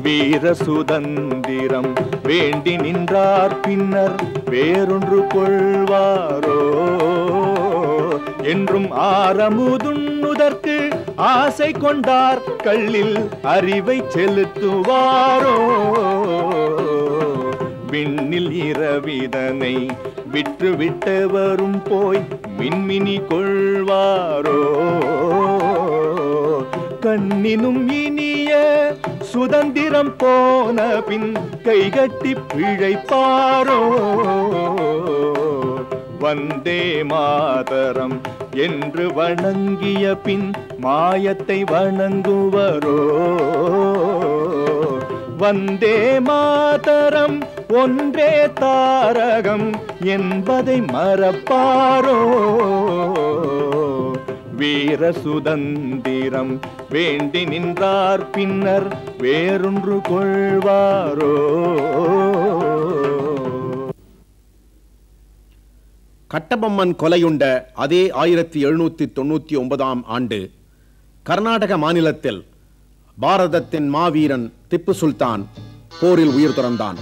வீர சுதந்திரம் வேண்டி நின்றார் பின்னர் வேறொன்று கொள்வாரோ என்றும் ஆரமுதுண்ணுதற்கு ஆசை கொண்டார் கல்லில் அறிவை செலுத்துவாரோ விண்ணில் இரவிதனை விற்று விட்டவரும் போய் மின்மினி கொள்வாரோ கண்ணினும் இனிய சுதந்திரம் போன பின் கைகட்டி பிழைப்பாரோ வந்தே மாதரம் என்று வணங்கிய பின் மாயத்தை வணங்குவரோ வந்தே மாதரம் ஒன்றே தாரகம் என்பதை மறப்பாரோ வீர சுதந்திரம் வேண்டி நின்றார் பின்னர் வேறொன்று கொள்வாரோ கட்டபொம்மன் கொலையுண்ட அதே ஆயிரத்தி எழுநூத்தி தொண்ணூத்தி ஒன்பதாம் ஆண்டு கர்நாடக மாநிலத்தில் பாரதத்தின் மாவீரன் திப்பு சுல்தான் போரில் உயிர் துறந்தான்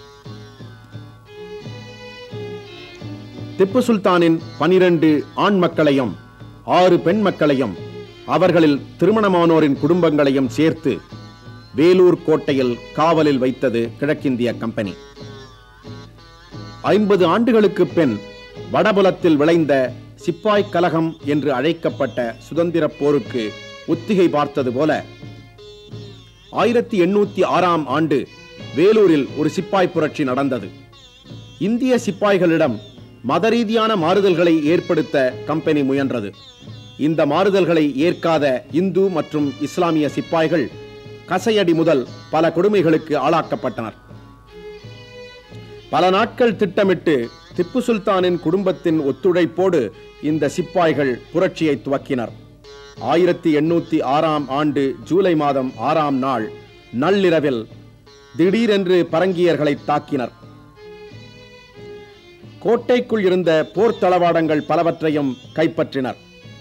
திப்பு சுல்தானின் பனிரெண்டு ஆண் மக்களையும் ஆறு பெண் மக்களையும் அவர்களில் திருமணமானோரின் குடும்பங்களையும் சேர்த்து வேலூர் கோட்டையில் காவலில் வைத்தது கிழக்கிந்திய கம்பெனி ஐம்பது ஆண்டுகளுக்கு பின் வடபுலத்தில் விளைந்த சிப்பாய் கலகம் என்று அழைக்கப்பட்ட சுதந்திரப் போருக்கு ஒத்திகை பார்த்தது போல ஆயிரத்தி எண்ணூத்தி ஆறாம் ஆண்டு வேலூரில் ஒரு சிப்பாய் புரட்சி நடந்தது இந்திய சிப்பாய்களிடம் மத ரீதியான மாறுதல்களை ஏற்படுத்த கம்பெனி முயன்றது இந்த மாறுதல்களை ஏற்காத இந்து மற்றும் இஸ்லாமிய சிப்பாய்கள் கசையடி முதல் பல கொடுமைகளுக்கு ஆளாக்கப்பட்டனர் பல நாட்கள் திட்டமிட்டு திப்பு சுல்தானின் குடும்பத்தின் ஒத்துழைப்போடு இந்த சிப்பாய்கள் புரட்சியை துவக்கினர் ஆயிரத்தி எண்ணூத்தி ஆறாம் ஆண்டு ஜூலை மாதம் ஆறாம் நாள் நள்ளிரவில் திடீரென்று பரங்கியர்களை தாக்கினர் கோட்டைக்குள் இருந்த போர் தளவாடங்கள் பலவற்றையும் கைப்பற்றினர்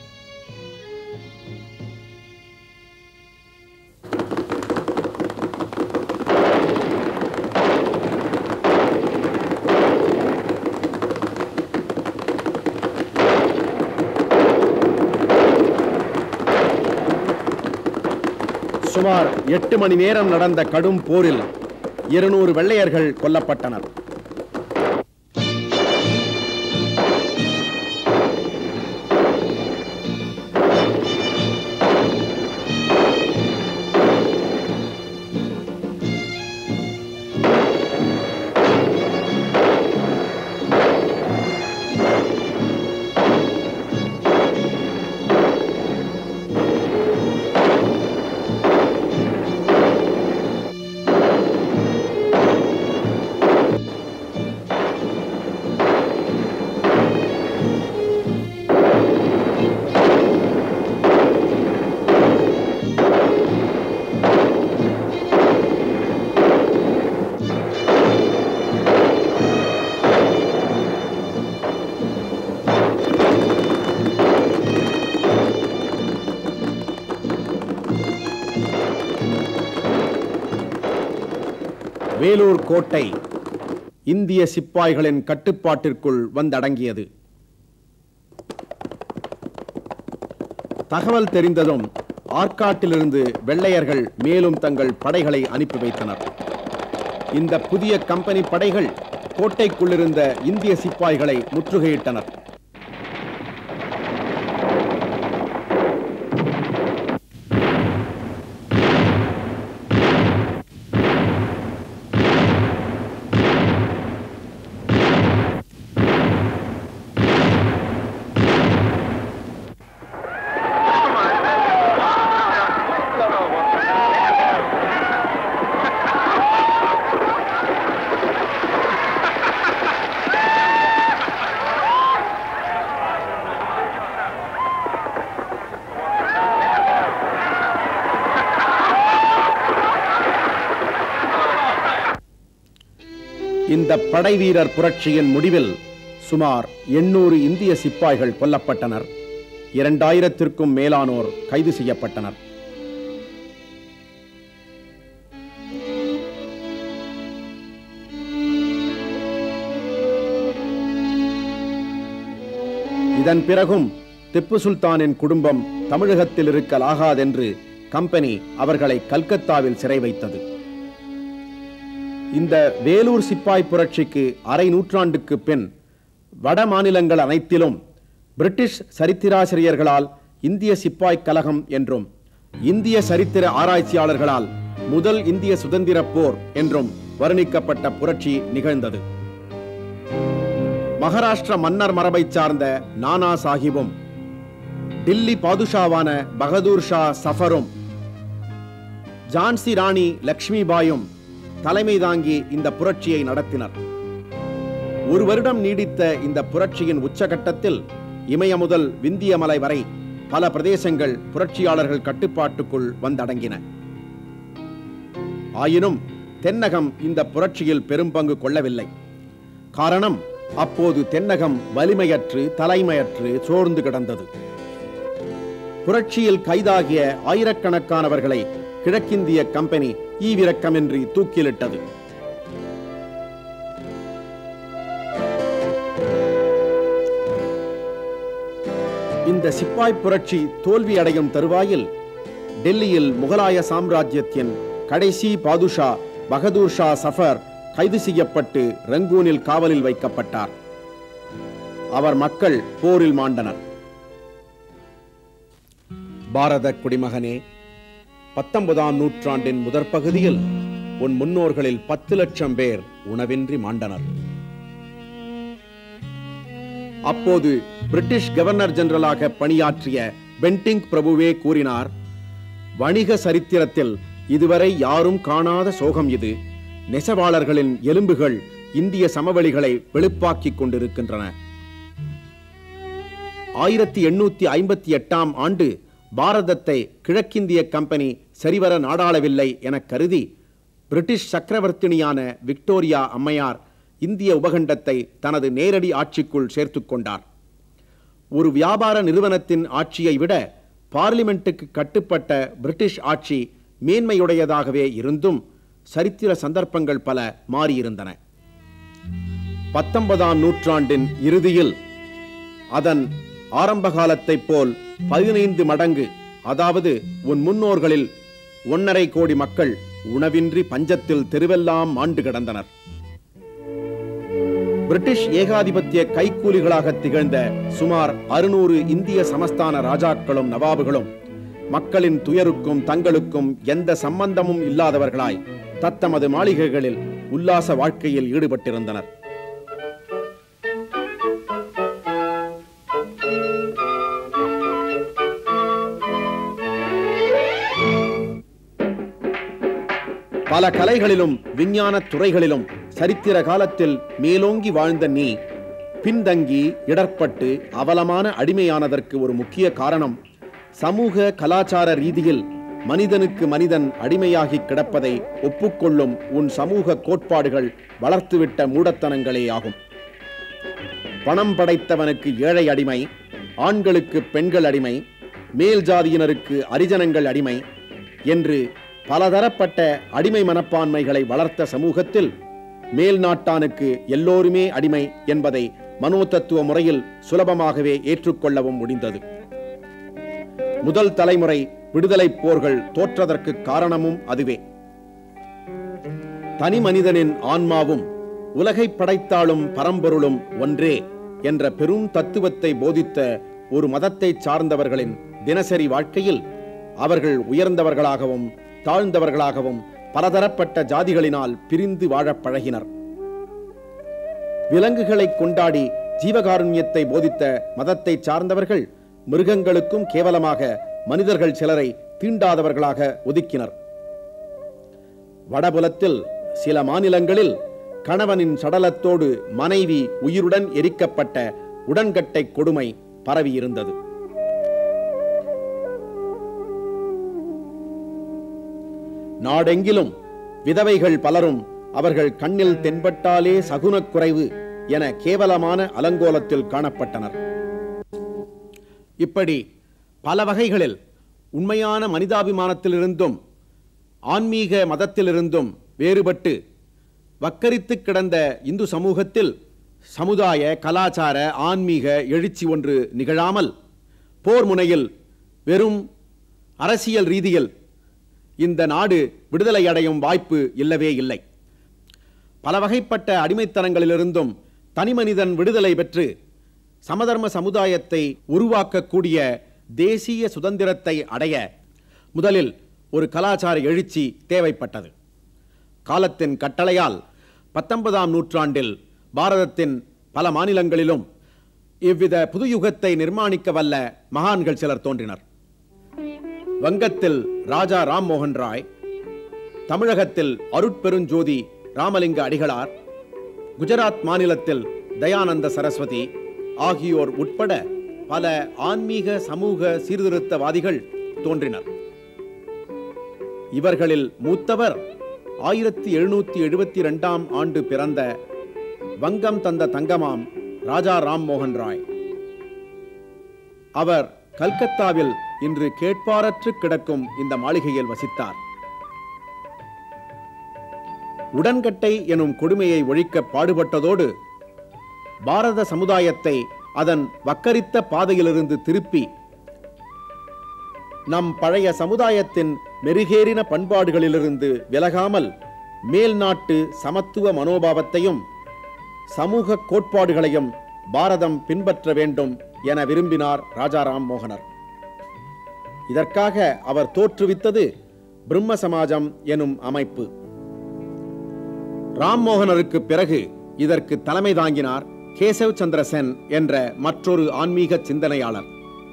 சுமார் எட்டு மணி நேரம் நடந்த கடும் போரில் இருநூறு வெள்ளையர்கள் கொல்லப்பட்டனர் வேலூர் கோட்டை இந்திய சிப்பாய்களின் கட்டுப்பாட்டிற்குள் வந்தடங்கியது தகவல் தெரிந்ததும் ஆற்காட்டிலிருந்து வெள்ளையர்கள் மேலும் தங்கள் படைகளை அனுப்பி வைத்தனர் இந்த புதிய கம்பெனி படைகள் கோட்டைக்குள்ளிருந்த இந்திய சிப்பாய்களை முற்றுகையிட்டனர் இந்த படைவீரர் புரட்சியின் முடிவில் சுமார் எண்ணூறு இந்திய சிப்பாய்கள் கொல்லப்பட்டனர் இரண்டாயிரத்திற்கும் மேலானோர் கைது செய்யப்பட்டனர் இதன் பிறகும் திப்பு சுல்தானின் குடும்பம் தமிழகத்தில் இருக்கலாகாதென்று கம்பெனி அவர்களை கல்கத்தாவில் சிறை வைத்தது இந்த வேலூர் சிப்பாய் புரட்சிக்கு அரை நூற்றாண்டுக்கு பின் வட மாநிலங்கள் அனைத்திலும் பிரிட்டிஷ் சரித்திராசிரியர்களால் இந்திய சிப்பாய் கலகம் என்றும் இந்திய சரித்திர ஆராய்ச்சியாளர்களால் முதல் இந்திய சுதந்திரப் போர் என்றும் வர்ணிக்கப்பட்ட புரட்சி நிகழ்ந்தது மகாராஷ்டிர மன்னர் மரபைச் சார்ந்த நானா சாஹிபும் டில்லி பாதுஷாவான பகதூர் ஷா சஃபரும் ஜான்சி ராணி லக்ஷ்மிபாயும் தலைமை தாங்கி இந்த புரட்சியை நடத்தினர் ஒரு வருடம் நீடித்த இந்த புரட்சியின் உச்சகட்டத்தில் இமய முதல் விந்திய மலை வரை பல பிரதேசங்கள் புரட்சியாளர்கள் கட்டுப்பாட்டுக்குள் வந்தடங்கின ஆயினும் தென்னகம் இந்த புரட்சியில் பெரும்பங்கு கொள்ளவில்லை காரணம் அப்போது தென்னகம் வலிமையற்று தலைமையற்று சோர்ந்து கிடந்தது புரட்சியில் கைதாகிய ஆயிரக்கணக்கானவர்களை கிழக்கிந்திய கம்பெனி ஈவிரக்கமின்றி தூக்கிலிட்டது இந்த சிப்பாய் புரட்சி தோல்வி அடையும் தருவாயில் டெல்லியில் முகலாய சாம்ராஜ்யத்தின் கடைசி பாதுஷா பகதூர் ஷா சஃபர் கைது செய்யப்பட்டு ரங்கூனில் காவலில் வைக்கப்பட்டார் அவர் மக்கள் போரில் மாண்டனர் பாரத குடிமகனே பத்தொன்பதாம் நூற்றாண்டின் முதற் பகுதியில் உன் முன்னோர்களில் பத்து லட்சம் பேர் உணவின்றி மாண்டனர் அப்போது பிரிட்டிஷ் கவர்னர் ஜெனரலாக பணியாற்றிய பென்டிங் பிரபுவே கூறினார் வணிக சரித்திரத்தில் இதுவரை யாரும் காணாத சோகம் இது நெசவாளர்களின் எலும்புகள் இந்திய சமவெளிகளை வெளுப்பாக்கிக் கொண்டிருக்கின்றன ஆயிரத்தி எண்ணூத்தி ஐம்பத்தி எட்டாம் ஆண்டு பாரதத்தை கிழக்கிந்திய கம்பெனி சரிவர நாடாளவில்லை என கருதி பிரிட்டிஷ் சக்கரவர்த்தினியான விக்டோரியா அம்மையார் இந்திய உபகண்டத்தை தனது நேரடி ஆட்சிக்குள் சேர்த்துக் கொண்டார் ஒரு வியாபார நிறுவனத்தின் ஆட்சியை விட பார்லிமெண்ட்டுக்கு கட்டுப்பட்ட பிரிட்டிஷ் ஆட்சி மேன்மையுடையதாகவே இருந்தும் சரித்திர சந்தர்ப்பங்கள் பல மாறியிருந்தன பத்தொன்பதாம் நூற்றாண்டின் இறுதியில் அதன் ஆரம்ப காலத்தைப் போல் பதினைந்து மடங்கு அதாவது உன் முன்னோர்களில் ஒன்னரை கோடி மக்கள் உணவின்றி பஞ்சத்தில் தெருவெல்லாம் ஆண்டு கிடந்தனர் பிரிட்டிஷ் ஏகாதிபத்திய கைக்கூலிகளாக திகழ்ந்த சுமார் அறுநூறு இந்திய சமஸ்தான ராஜாக்களும் நவாபுகளும் மக்களின் துயருக்கும் தங்களுக்கும் எந்த சம்பந்தமும் இல்லாதவர்களாய் தத்தமது மாளிகைகளில் உல்லாச வாழ்க்கையில் ஈடுபட்டிருந்தனர் பல கலைகளிலும் விஞ்ஞான துறைகளிலும் சரித்திர காலத்தில் மேலோங்கி வாழ்ந்த நீ பின்தங்கி இடர்பட்டு அவலமான அடிமையானதற்கு ஒரு முக்கிய காரணம் சமூக கலாச்சார ரீதியில் மனிதனுக்கு மனிதன் அடிமையாகி கிடப்பதை ஒப்புக்கொள்ளும் உன் சமூக கோட்பாடுகள் வளர்த்துவிட்ட மூடத்தனங்களே ஆகும் பணம் படைத்தவனுக்கு ஏழை அடிமை ஆண்களுக்கு பெண்கள் அடிமை மேல் ஜாதியினருக்கு அரிஜனங்கள் அடிமை என்று பலதரப்பட்ட அடிமை மனப்பான்மைகளை வளர்த்த சமூகத்தில் மேல் நாட்டானுக்கு எல்லோருமே அடிமை என்பதை மனோதத்துவ முறையில் சுலபமாகவே ஏற்றுக்கொள்ளவும் முடிந்தது முதல் தலைமுறை விடுதலைப் போர்கள் தோற்றதற்கு காரணமும் அதுவே தனி மனிதனின் ஆன்மாவும் உலகை படைத்தாளும் பரம்பொருளும் ஒன்றே என்ற பெரும் தத்துவத்தை போதித்த ஒரு மதத்தைச் சார்ந்தவர்களின் தினசரி வாழ்க்கையில் அவர்கள் உயர்ந்தவர்களாகவும் தாழ்ந்தவர்களாகவும் பலதரப்பட்ட ஜாதிகளினால் பிரிந்து வாழப் பழகினர் விலங்குகளை கொண்டாடி ஜீவகாருண்யத்தை போதித்த மதத்தை சார்ந்தவர்கள் மிருகங்களுக்கும் கேவலமாக மனிதர்கள் சிலரை தீண்டாதவர்களாக ஒதுக்கினர் வடபுலத்தில் சில மாநிலங்களில் கணவனின் சடலத்தோடு மனைவி உயிருடன் எரிக்கப்பட்ட உடன்கட்டை கொடுமை பரவியிருந்தது நாடெங்கிலும் விதவைகள் பலரும் அவர்கள் கண்ணில் தென்பட்டாலே சகுனக் குறைவு என கேவலமான அலங்கோலத்தில் காணப்பட்டனர் இப்படி பல வகைகளில் உண்மையான மனிதாபிமானத்திலிருந்தும் ஆன்மீக மதத்திலிருந்தும் வேறுபட்டு வக்கரித்து கிடந்த இந்து சமூகத்தில் சமுதாய கலாச்சார ஆன்மீக எழுச்சி ஒன்று நிகழாமல் போர் முனையில் வெறும் அரசியல் ரீதியில் இந்த நாடு விடுதலை அடையும் வாய்ப்பு இல்லவே இல்லை பல வகைப்பட்ட அடிமைத்தனங்களிலிருந்தும் தனிமனிதன் விடுதலை பெற்று சமதர்ம சமுதாயத்தை உருவாக்கக்கூடிய தேசிய சுதந்திரத்தை அடைய முதலில் ஒரு கலாச்சார எழுச்சி தேவைப்பட்டது காலத்தின் கட்டளையால் பத்தொன்பதாம் நூற்றாண்டில் பாரதத்தின் பல மாநிலங்களிலும் இவ்வித புதுயுகத்தை நிர்மாணிக்க வல்ல மகான்கள் சிலர் தோன்றினர் வங்கத்தில் ராஜா ராம்மோகன் ராய் தமிழகத்தில் அருட்பெருஞ்சோதி ராமலிங்க அடிகளார் குஜராத் மாநிலத்தில் தயானந்த சரஸ்வதி ஆகியோர் உட்பட பல ஆன்மீக சமூக சீர்திருத்தவாதிகள் தோன்றினர் இவர்களில் மூத்தவர் ஆயிரத்தி எழுநூத்தி எழுபத்தி இரண்டாம் ஆண்டு பிறந்த வங்கம் தந்த தங்கமாம் ராஜா ராம்மோகன் ராய் அவர் கல்கத்தாவில் இன்று கேட்பாரற்று கிடக்கும் இந்த மாளிகையில் வசித்தார் உடன்கட்டை எனும் கொடுமையை ஒழிக்க பாடுபட்டதோடு பாரத சமுதாயத்தை அதன் வக்கரித்த பாதையிலிருந்து திருப்பி நம் பழைய சமுதாயத்தின் மெருகேறின பண்பாடுகளிலிருந்து விலகாமல் மேல்நாட்டு சமத்துவ மனோபாவத்தையும் சமூக கோட்பாடுகளையும் பாரதம் பின்பற்ற வேண்டும் என விரும்பினார் ராஜாராம் மோகனர் இதற்காக அவர் தோற்றுவித்தது பிரம்ம சமாஜம் எனும் அமைப்பு ராம்மோகனருக்கு பிறகு இதற்கு தலைமை தாங்கினார் கேசவ் சந்திர சென் என்ற மற்றொரு ஆன்மீக சிந்தனையாளர்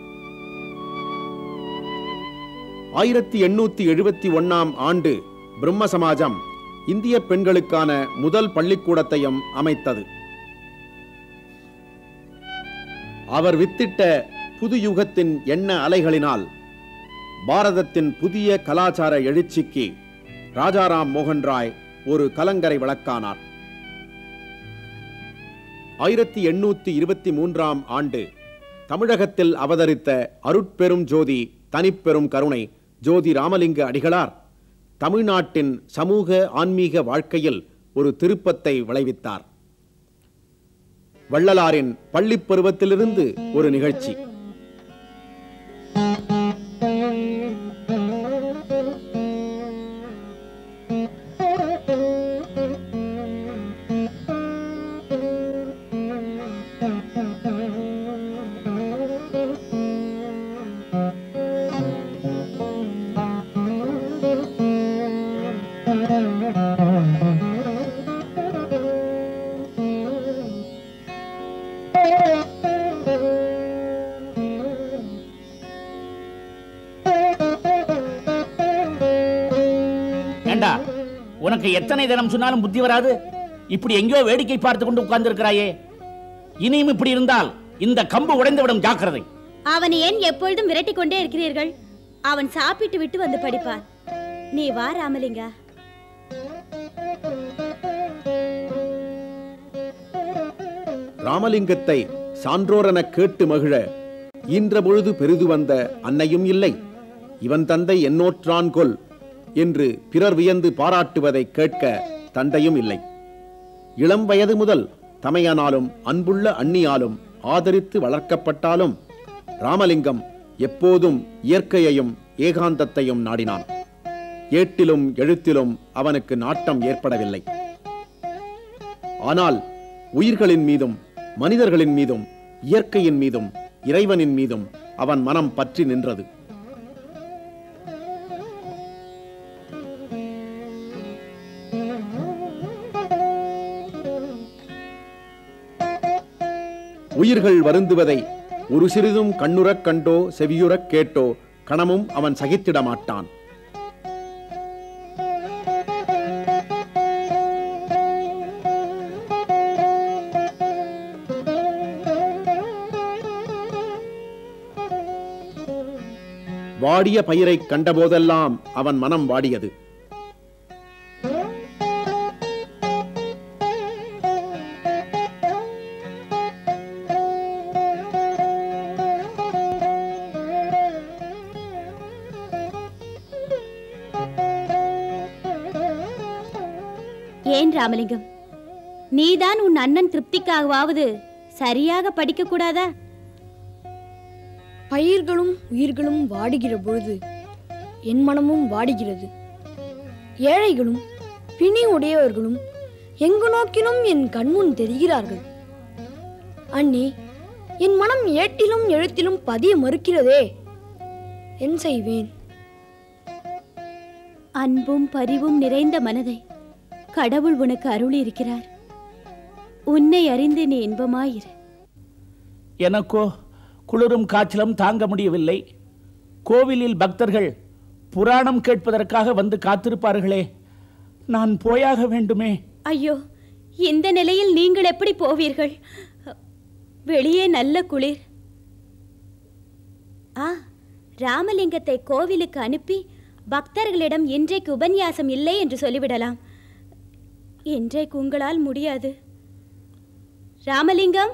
ஆயிரத்தி எண்ணூத்தி எழுபத்தி ஒன்னாம் ஆண்டு பிரம்ம சமாஜம் இந்திய பெண்களுக்கான முதல் பள்ளிக்கூடத்தையும் அமைத்தது அவர் வித்திட்ட புது யுகத்தின் எண்ண அலைகளினால் பாரதத்தின் புதிய கலாச்சார எழுச்சிக்கு ராஜாராம் மோகன் ராய் ஒரு கலங்கரை விளக்கானார் ஆயிரத்தி எண்ணூத்தி இருபத்தி மூன்றாம் ஆண்டு தமிழகத்தில் அவதரித்த அருட்பெரும் ஜோதி தனிப்பெரும் கருணை ஜோதி ராமலிங்க அடிகளார் தமிழ்நாட்டின் சமூக ஆன்மீக வாழ்க்கையில் ஒரு திருப்பத்தை விளைவித்தார் வள்ளலாரின் பள்ளிப் பருவத்திலிருந்து ஒரு நிகழ்ச்சி ஏண்டா உனக்கு எத்தனை தினம் சொன்னாலும் புத்தி வராது இப்படி எங்கேயோ வேடிக்கை பார்த்து கொண்டு உட்கார்ந்திருக்கிறாயே இனியும் இப்படி இருந்தால் இந்த கம்பு உடைந்துவிடும் ஜாக்கிரதை அவனை ஏன் எப்பொழுதும் விரட்டிக் கொண்டே இருக்கிறீர்கள் அவன் சாப்பிட்டு விட்டு வந்து படிப்பான் நீ வா ராமலிங்கா ராமலிங்கத்தை சான்றோரென கேட்டு மகிழ ஈன்ற பொழுது பெரிது வந்த அன்னையும் இல்லை இவன் தந்தை என்னோற்றான் கொல் என்று பிறர் வியந்து பாராட்டுவதை கேட்க தந்தையும் இல்லை இளம் வயது முதல் தமையனாலும் அன்புள்ள அண்ணியாலும் ஆதரித்து வளர்க்கப்பட்டாலும் ராமலிங்கம் எப்போதும் இயற்கையையும் ஏகாந்தத்தையும் நாடினான் ஏட்டிலும் எழுத்திலும் அவனுக்கு நாட்டம் ஏற்படவில்லை ஆனால் உயிர்களின் மீதும் மனிதர்களின் மீதும் இயற்கையின் மீதும் இறைவனின் மீதும் அவன் மனம் பற்றி நின்றது உயிர்கள் வருந்துவதை ஒரு சிறிதும் கண்ணுறக் கண்டோ செவியுறக் கேட்டோ கணமும் அவன் சகித்திட மாட்டான் வாடிய பயிரைக் கண்டபோதெல்லாம் அவன் மனம் வாடியது ஏன் ராமலிங்கம் நீதான் உன் அண்ணன் திருப்திக்காகவாவது சரியாக படிக்க கூடாதா பயிர்களும் உயிர்களும் வாடுகிற பொழுது என் மனமும் வாடுகிறது ஏழைகளும் பிணி உடையவர்களும் எங்கு நோக்கினும் என் கண்முன் தெரிகிறார்கள் அண்ணே என் மனம் ஏட்டிலும் எழுத்திலும் பதிய மறுக்கிறதே என் செய்வேன் அன்பும் பரிவும் நிறைந்த மனதை கடவுள் உனக்கு அருளி இருக்கிறார் உன்னை அறிந்து நீ இன்பமாயிரு எனக்கோ குளிரும் காய்ச்சலும் தாங்க முடியவில்லை கோவிலில் பக்தர்கள் புராணம் கேட்பதற்காக வந்து காத்திருப்பார்களே நான் போயாக வேண்டுமே ஐயோ இந்த நிலையில் நீங்கள் எப்படி போவீர்கள் வெளியே நல்ல குளிர் ஆ ராமலிங்கத்தை கோவிலுக்கு அனுப்பி பக்தர்களிடம் இன்றைக்கு உபன்யாசம் இல்லை என்று சொல்லிவிடலாம் இன்றைக்கு உங்களால் முடியாது ராமலிங்கம்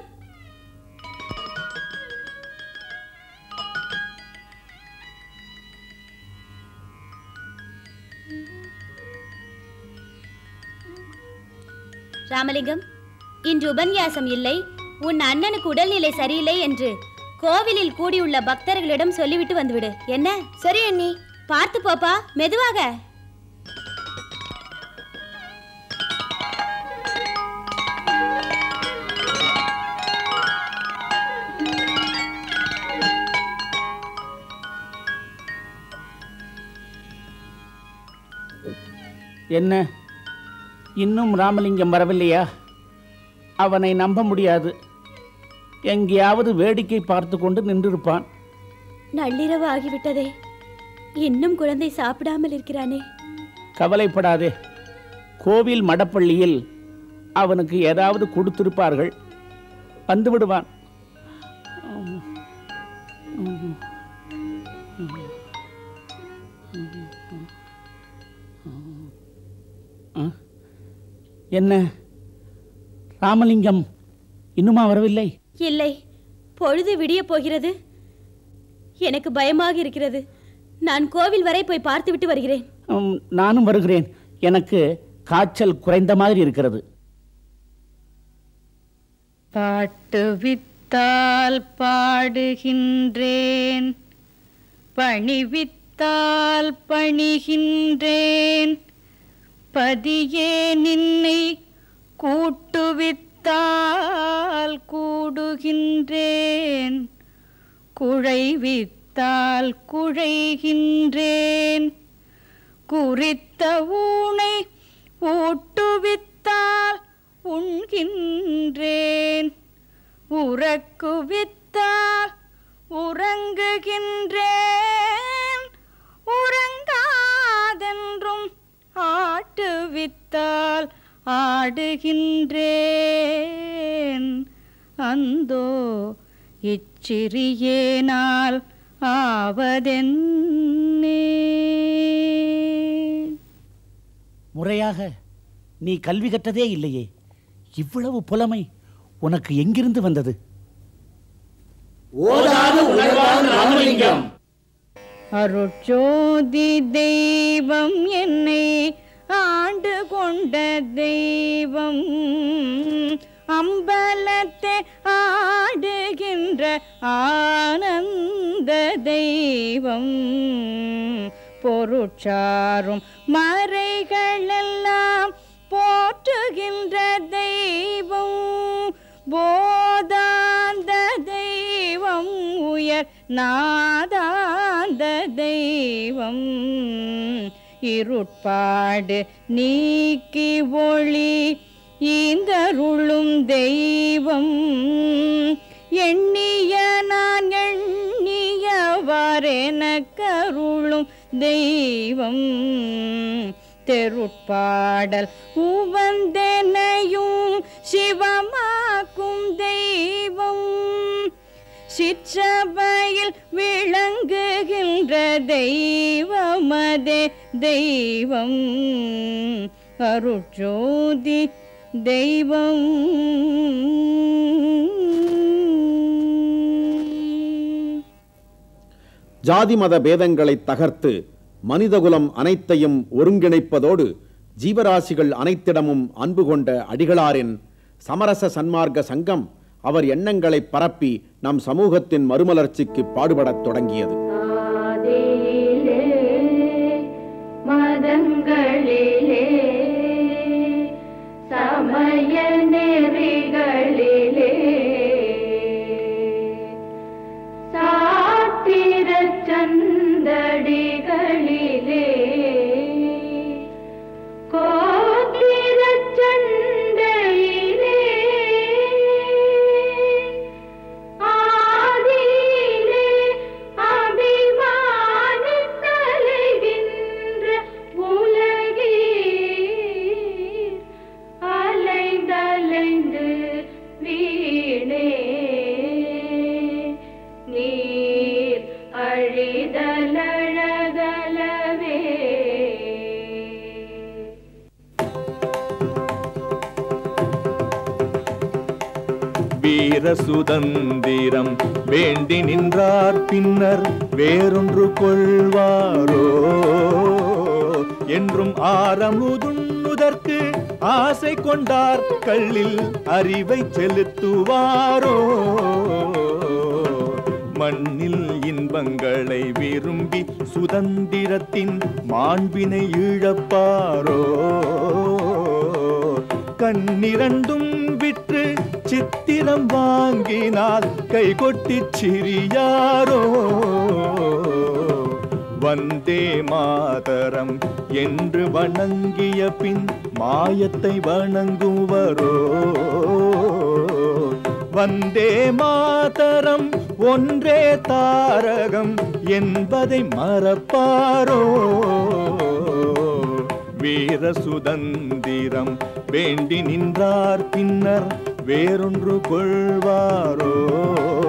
ராமலிங்கம் இன்று உபன்யாசம் இல்லை உன் அண்ணனுக்கு உடல்நிலை சரியில்லை என்று கோவிலில் கூடியுள்ள பக்தர்களிடம் சொல்லிவிட்டு வந்துவிடு என்ன சரி அண்ணி பார்த்து போப்பா மெதுவாக என்ன இன்னும் ராமலிங்கம் வரவில்லையா அவனை நம்ப முடியாது எங்கேயாவது வேடிக்கை பார்த்து கொண்டு நின்றிருப்பான் நள்ளிரவு ஆகிவிட்டதே இன்னும் குழந்தை சாப்பிடாமல் இருக்கிறானே கவலைப்படாதே கோவில் மடப்பள்ளியில் அவனுக்கு ஏதாவது கொடுத்திருப்பார்கள் வந்து விடுவான் ஆ? என்ன ராமலிங்கம் இன்னுமா வரவில்லை இல்லை பொழுது விடிய போகிறது எனக்கு பயமாக இருக்கிறது நான் கோவில் வரை போய் பார்த்துவிட்டு வருகிறேன் ம், நானும் வருகிறேன் எனக்கு காய்ச்சல் குறைந்த மாதிரி இருக்கிறது பாட்டு வித்தால் பாடுகின்றேன் பணிவித்தால் பணிகின்றேன் பதியே நின்னை கூட்டுவித்தால் கூடுகின்றேன் குழைவித்தால் குழைகின்றேன் குறித்த ஊனை ஊட்டுவித்தால் உண்கின்றேன் உறக்குவித்தால் உறங்குகின்றேன் உறங்காதென்றும் ஆட்டுவித்தால் ஆடுகின்றேன் அந்தோ இச்சிறியேனால் ஆவதென்னே முறையாக நீ கல்வி கற்றதே இல்லையே இவ்வளவு புலமை உனக்கு எங்கிருந்து வந்தது அருட்சோதி தெய்வம் என்னை ஆண்டு கொண்ட தெய்வம் அம்பலத்தை ஆடுகின்ற ஆனந்த தெய்வம் பொருட்சாரும் மறைகளெல்லாம் போற்றுகின்ற தெய்வம் போதாந்த தெய்வம் உயர் நாதாந்த தெய்வம் இருட்பாடு நீக்கி ஒளி ஈந்தருளும் தெய்வம் எண்ணிய நான் எண்ணியவாறென கருளும் தெய்வம் தெருட்பாடல் உவந்தெனையும் சிவமாக்கும் தெய்வம் சிற்றபையில் விளங்குகின்ற தெய்வமதே தெய்வம் அருட்ஜோதி தெய்வம் ஜாதி மத பேதங்களை தகர்த்து மனிதகுலம் அனைத்தையும் ஒருங்கிணைப்பதோடு ஜீவராசிகள் அனைத்திடமும் அன்பு கொண்ட அடிகளாரின் சமரச சன்மார்க்க சங்கம் அவர் எண்ணங்களை பரப்பி நம் சமூகத்தின் மறுமலர்ச்சிக்கு பாடுபடத் தொடங்கியது ஆதியிலே மதங்களிலே சமய நெறிகளிலே சாத்திர சந்தடிகளிலே கோத்திர சண்டையிலே ஆதியிலே அபிமானித்தலைகின்ற உலகீர் அலைந்தலைந்து வீணே நீர் அழிதலழகலவே வீர சுதந்திரம் வேண்டி நின்றார் பின்னர் வேறொன்று கொள்வாரோ என்றும் ஆரமுதுண்ணுதற்கு ஆசை கொண்டார் கல்லில் அறிவை செலுத்துவாரோ மண்ணில் இன்பங்களை விரும்பி சுதந்திரத்தின் மாண்பினை இழப்பாரோ கண்ணிரண்டும் விற்று சித்திரம் வாங்கினால் கை கொட்டிச் சிறியாரோ வந்தே மாதரம் என்று வணங்கிய பின் மாயத்தை வணங்குவரோ வந்தே மாதரம் ஒன்றே தாரகம் என்பதை மறப்பாரோ வீர சுதந்திரம் வேண்டி நின்றார் பின்னர் வேறொன்று கொள்வாரோ